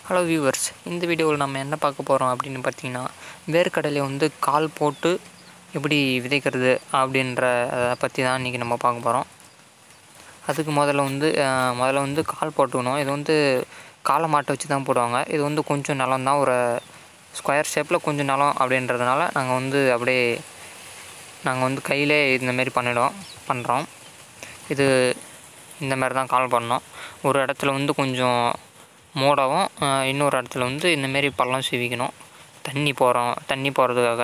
hello viewers இந்த வீடியோவில் நம்ம என்ன பார்க்க போகிறோம் அப்படின்னு பார்த்தீங்கன்னா வேர்க்கடலை வந்து கால் போட்டு எப்படி விதைக்கிறது அப்படின்ற அதை பற்றி தான் இன்றைக்கி நம்ம பார்க்க போகிறோம் அதுக்கு முதல்ல வந்து அஹ், முதல்ல வந்து கால் போட்டுக்கணும் இது வந்து காளை மாட்டை வச்சு தான் போடுவாங்க இது வந்து கொஞ்சம் நிலம் தான் ஒரு ஸ்கொயர் ஷேப்பில் கொஞ்சம் நிலம் அப்படின்றதுனால நாங்கள் வந்து அப்படியே நாங்கள் வந்து கையிலே இந்த மாதிரி பண்ணிடும் பண்ணுறோம் இது இந்த மாதிரி தான் கால் பண்ணோம் ஒரு இடத்துல வந்து கொஞ்சம் மூடவும் அஹ், இன்னொரு இடத்துல வந்து இந்தமாரி பள்ளம் சீவிக்கணும் தண்ணி போகிறோம் தண்ணி போகிறதுக்காக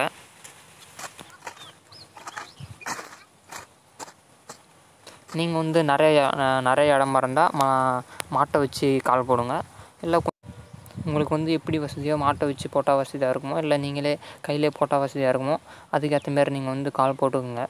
நீங்கள் வந்து நிறைய அஹ், நிறைய இடமா இருந்தால் மா மாட்டை வச்சு கால் போடுங்க இல்லை கொ- உங்களுக்கு வந்து எப்படி வசதியோ மாட்டை வச்சு போட்டால் வசதியாக இருக்குமோ இல்லை நீங்களே கையிலே போட்டால் வசதியாக இருக்குமோ அதுக்கேற்ற மாரி நீங்கள் வந்து கால் போட்டுக்கோங்க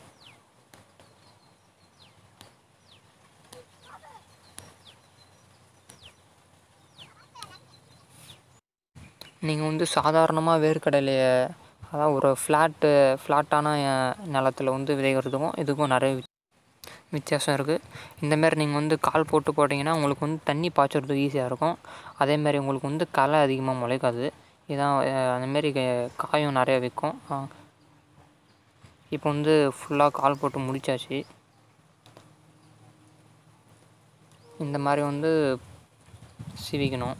நீங்கள் வந்து சாதாரணமாக வேர்க்கடலையை அதான் ஒரு ஃப்ளாட்டு ஃப்ளாட்டான நிலத்துல வந்து விதைக்கிறதுக்கும் இதுக்கும் நிறைய வித்- வித்தியாசம் இருக்குது இந்தமாரி நீங்கள் வந்து கால் போட்டு போட்டிங்கன்னா உங்களுக்கு வந்து தண்ணி பாய்ச்சறதுக்கு ஈஸியாக இருக்கும் அதேமாரி உங்களுக்கு வந்து களை அதிகமாக முளைக்காது இதான் அஹ், அந்தமாரி க- காயும் நிறைய விற்கும் இப்போ வந்து ஃபுல்லாக கால் போட்டு முடிச்சாச்சு இந்த மாதிரி வந்து சீவிக்கணும்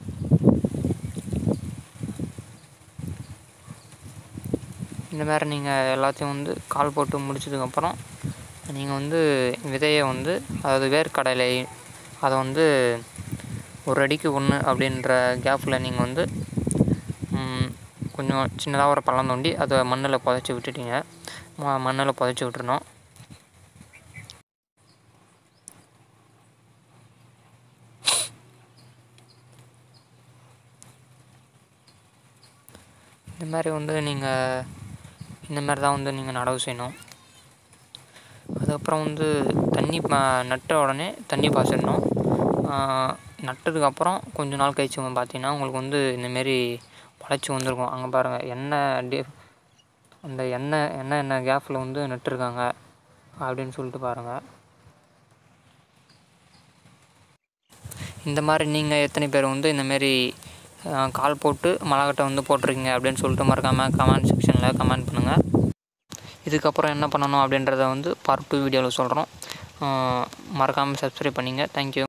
இந்த மாதிரி நீங்கள் எல்லாத்தையும் வந்து கால் போட்டு முடிச்சதுக்கப்புறம் நீங்கள் வந்து விதையை வந்து அதாவது வேர்க்கடலை அதை வந்து ஒரு அடிக்கு ஒன்று அப்படின்ற கேப்பில் நீங்கள் வந்து ம், கொஞ்சம் சின்னதாக ஒரு பள்ளம் தோண்டி அதை மண்ணில் புதைச்சி விட்டுட்டீங்க ம- மண்ணில் புதைச்சி விட்டுறணும் இந்த மாதிரி வந்து நீங்கள் இந்த மாதிரி தான் வந்து நீங்கள் நடவு செய்யணும் அதுக்கப்புறம் வந்து தண்ணி ப- நட்ட உடனே தண்ணி பாய்ச்சிடணும் நட்டதுக்கப்புறம் கொஞ்ச நாள் கழிச்சு வந்து பார்த்தீங்கன்னா உங்களுக்கு வந்து இந்தமாரி பழச்சி வந்திருக்கும் அங்கே பாருங்கள் எண்ணெய் டே அந்த எண்ணெய் எண்ணெய் எண்ணெய் கேப்பில் வந்து நட்டுருக்காங்க அப்படின்னு சொல்லிட்டு பாருங்கள் இந்த மாதிரி நீங்கள் எத்தனை பேர் வந்து இந்தமாரி கால் போட்டு மலைக்கட்டை வந்து போட்டிருக்கீங்க அப்படின்னு சொல்லிட்டு மறக்காமல் கமெண்ட் செக்ஷனில் கமெண்ட் பண்ணுங்கள் இதுக்கப்புறம் என்ன பண்ணணும் அப்படின்றத வந்து பார்ட் டூ வீடியோவில் சொல்கிறோம் மறக்காமல் சப்ஸ்கிரைப் பண்ணிங்க தேங்க்யூ